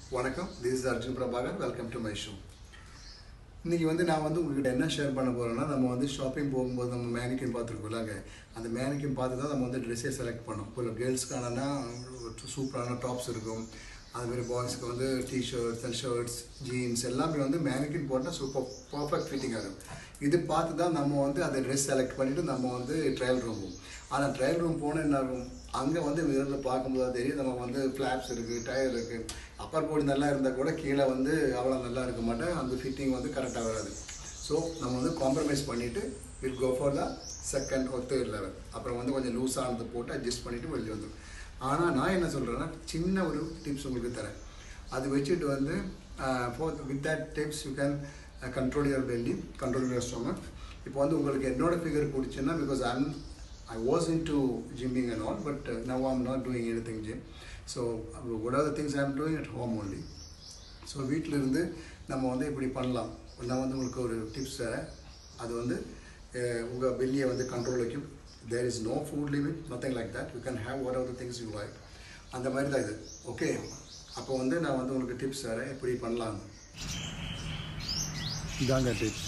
வணக்கம் this is Arjun Prabhakar welcome to my show இன்னைக்கு வந்து நான் வந்து உங்ககிட்ட என்ன ஷேர் பண்ண போறேன்னா நம்ம வந்து ஷாப்பிங் போகும்போது நம்ம மேனிக்கின் பார்த்துருக்கோம்லாங்க அந்த மேனிக்கின் பார்த்து தான் நம்ம வந்து ட்ரெஸ்ஸே செலக்ட் பண்ணோம் இப்போ கேர்ள்ஸ்க்கானனா சூப்பரான டாப்ஸ் இருக்கும் அதுமாரி பாய்ஸ்க்கு வந்து டிஷர்ட்ஸ் அண்ட் ஷர்ட்ஸ் ஜீன்ஸ் எல்லாமே வந்து மேனிக்கின் போட்டால் சூப்பர் பர்ஃபெக்ட் ஃபிட்டிங்காக இருக்கும் இது பார்த்து தான் நம்ம வந்து அதை ட்ரெஸ் செலக்ட் பண்ணிவிட்டு நம்ம வந்து ட்ரையல் ரூம் போகும் ஆனால் ட்ரையல் ரூம் போனால் என்ன ஆகும் அங்கே வந்து மிரரில் பார்க்கும்போது தான் தெரியும் நம்ம வந்து ஃப்ளாப்ஸ் இருக்குது டயர் இருக்குது அப்பர் பாடி நல்லா இருந்தால் கூட கீழே வந்து அவ்வளோ நல்லா இருக்க மாட்டேன் அந்த ஃபிட்டிங் வந்து கரெக்டாக வராது ஸோ நம்ம வந்து காம்ப்ரமைஸ் பண்ணிவிட்டு will go for the second ஒரு தேர்ட் லெவல் அப்புறம் வந்து கொஞ்சம் லூஸானது போட்டு அட்ஜஸ்ட் பண்ணிவிட்டு வெளியே வந்துடும் ஆனால் நான் என்ன சொல்கிறேன்னா சின்ன ஒரு டிப்ஸ் உங்களுக்கு தரேன் அது வச்சுட்டு வந்து four with that tips you can control your belly control your stomach இப்போ வந்து உங்களுக்கு என்னோட ஃபிகர் பிடிச்சுன்னா because I'm I was into gymming and all, but uh, now I'm not doing anything gym. So uh, what are the things I'm doing at home only? So வீட்டிலிருந்து நம்ம வந்து இப்படி பண்ணலாம் நான் வந்து உங்களுக்கு ஒரு டிப்ஸ் தரேன் அது வந்து உங்கள் வெளியே வந்து கண்ட்ரோல் வைக்கும் there is no food limit nothing like that you can have what are the things you like அந்த மாதிரி தான் இது ஓகே அப்போ வந்து நான் வந்து உங்களுக்கு டிப்ஸ் தரேன் எப்படி பண்ணலாம் இதாங்க tips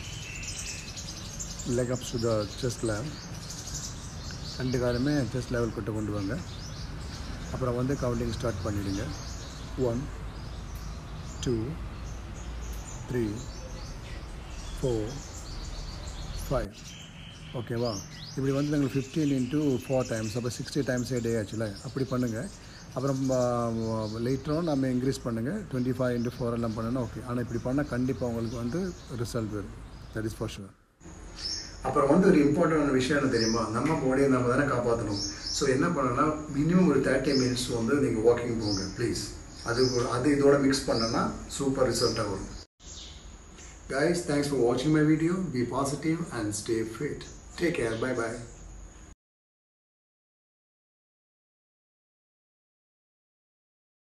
leg ups to the chest lap ரெண்டு காலுமே செஸ்ட் லெவல் கிட்ட கொண்டு வாங்க அப்புறம் வந்து கவுண்டிங் ஸ்டார்ட் பண்ணிவிடுங்க one two three four five ஓகேவா இப்படி வந்து நாங்கள் ஃபிஃப்டீன் இன்ட்டு ஃபோர் டைம்ஸ் அப்போ சிக்ஸ்டி டைம்ஸ் டே ஆச்சுல அப்படி பண்ணுங்கள் அப்புறம் லேட்டரும் நம்ம இன்க்ரீஸ் பண்ணுங்கள் டுவெண்ட்டி ஃபைவ் இன்ட்டு ஃபோர் எல்லாம் பண்ணணும் ஓகே ஆனால் இப்படி பண்ணால் கண்டிப்பாக உங்களுக்கு வந்து ரிசல்ட் வரும் தட் இஸ் ஃபார் ஷுவர் அப்புறம் வந்து ஒரு இம்பார்ட்டன்ட் விஷயம் என்ன தெரியுமா நம்ம பாடியை நம்ம தானே காப்பாற்றணும் ஸோ என்ன பண்ணணும்னா மினிமம் ஒரு தேர்ட்டி மினிட்ஸ் வந்து நீங்கள் வாக்கிங் போங்க ப்ளீஸ் அது ஒரு- அது இதோட மிக்ஸ் பண்ணனா சூப்பர் ரிசல்ட்டாக வரும் Guys, thanks for watching my video. Be positive and stay fit. Take care. Bye bye.